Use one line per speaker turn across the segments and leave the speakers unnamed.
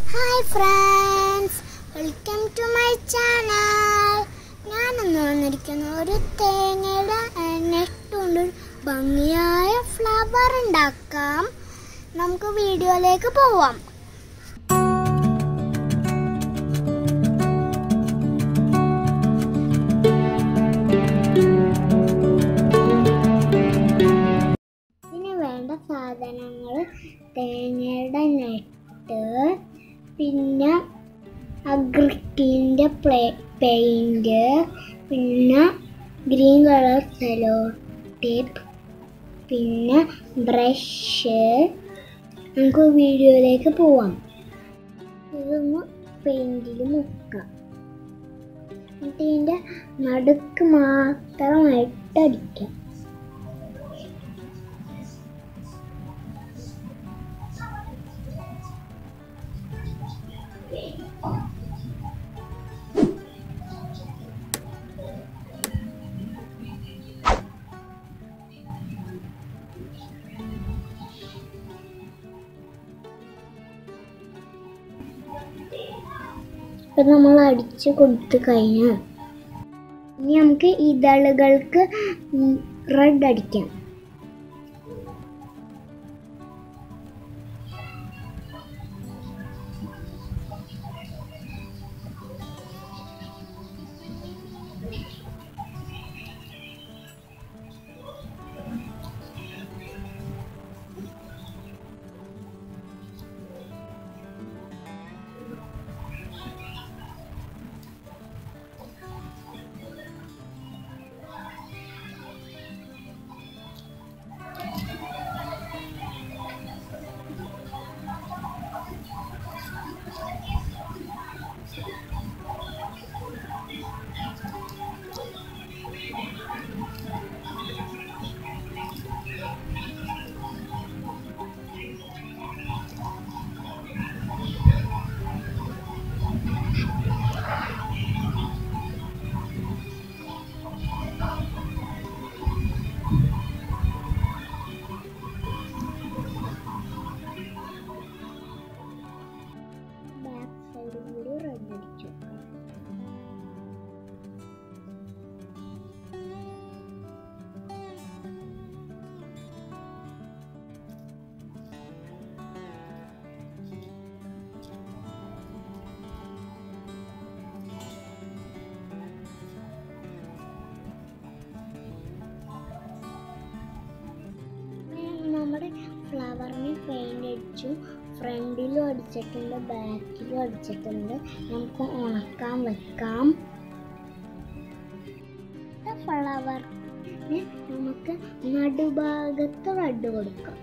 hi friends welcome to my channel ഞാനിന്ന് വന്നിരിക്കുന്ന ഒരു തേങ്ങയുടെ നെട്ടുകൊണ്ട് ഒരു ഭംഗിയായ ഫ്ലവർ ഉണ്ടാക്കാം നമുക്ക് വീഡിയോയിലേക്ക് പോവാം ഇതിന് വേണ്ട സാധനങ്ങൾ തേങ്ങയുടെ നെട്ട് പിന്നെ അഗ്രിക്കിൻ്റെ പ്ലേ പെയിൻറ് പിന്നെ ഗ്രീൻ കളർ സെലോ ടേപ്പ് പിന്നെ ബ്രഷ് നമുക്ക് വീഡിയോയിലേക്ക് പോവാം ഇതൊന്ന് പെയിൻറ്റിൽ മുക്കാം എന്നിട്ട് ഇതിൻ്റെ നടുക്ക് മാത്രമായിട്ട് അടിക്കാം ഇപ്പൊ നമ്മൾ അടിച്ചു കൊടുത്തു കഴിഞ്ഞു ഇനി നമുക്ക് ഇതളുകൾക്ക് റെഡ് അടിക്കാം ബാക്ക് സൈഡ് കൂടി റെഡ് അടിച്ചു നമ്മുടെ ഫ്ലവറിന് പെയിന്റ് അടിച്ചു ഫ്രണ്ടിലും അടിച്ചിട്ടുണ്ട് ബാക്കിലും അടിച്ചിട്ടുണ്ട് നമുക്ക് ഉണക്കാൻ വെക്കാം ഫ്ലവറിന് നമുക്ക് നടുഭാഗത്ത് റെഡ് കൊടുക്കാം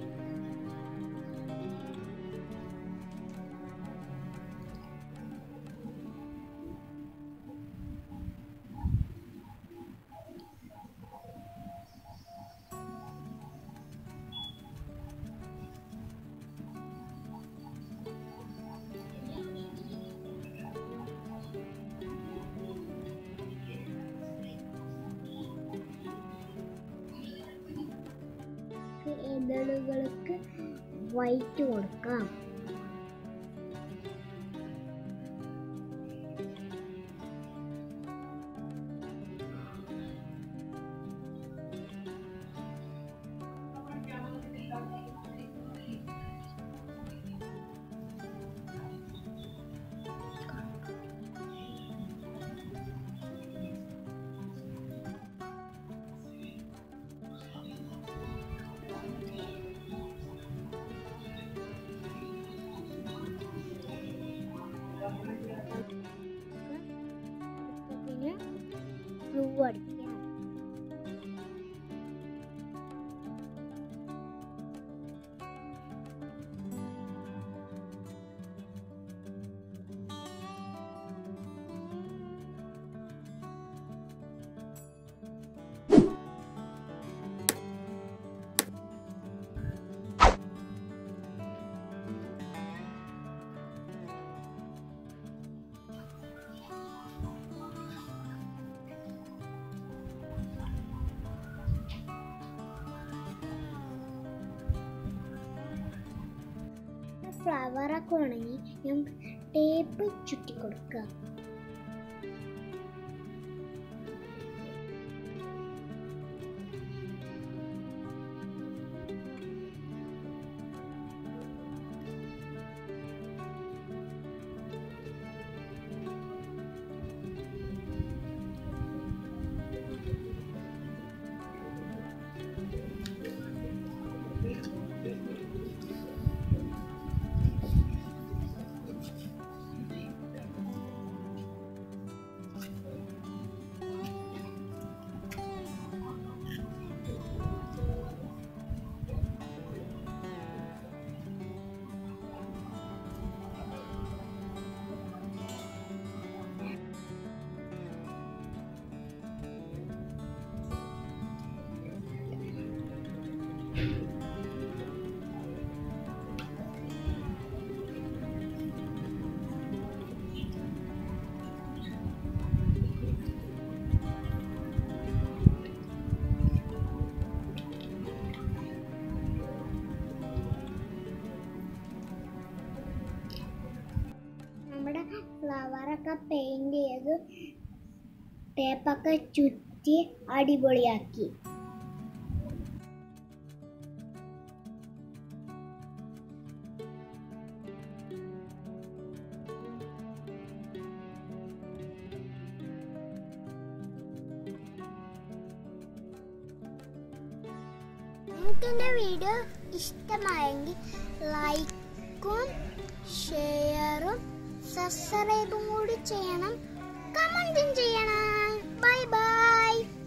ഇതളുകൾക്ക് വൈറ്റ് കൊടുക്കാം പിന്നെ ബ്ലൂ അടിക്കാം ഫ്ലവറൊക്കെ ഉണങ്ങി നമുക്ക് ടേപ്പ് ചുറ്റി കൊടുക്കുക നമ്മുടെ ഫ്ലവറൊക്കെ പെയിന്റ് ചെയ്ത് ടേപ്പൊക്കെ ചുറ്റി അടിപൊളിയാക്കി നിങ്ങൾക്ക് എൻ്റെ വീഡിയോ ഇഷ്ടമായെങ്കിൽ ലൈക്കും ഷെയറും സബ്സ്ക്രൈബും കൂടി ചെയ്യണം കമൻറ്റും ചെയ്യണം ബൈ ബൈ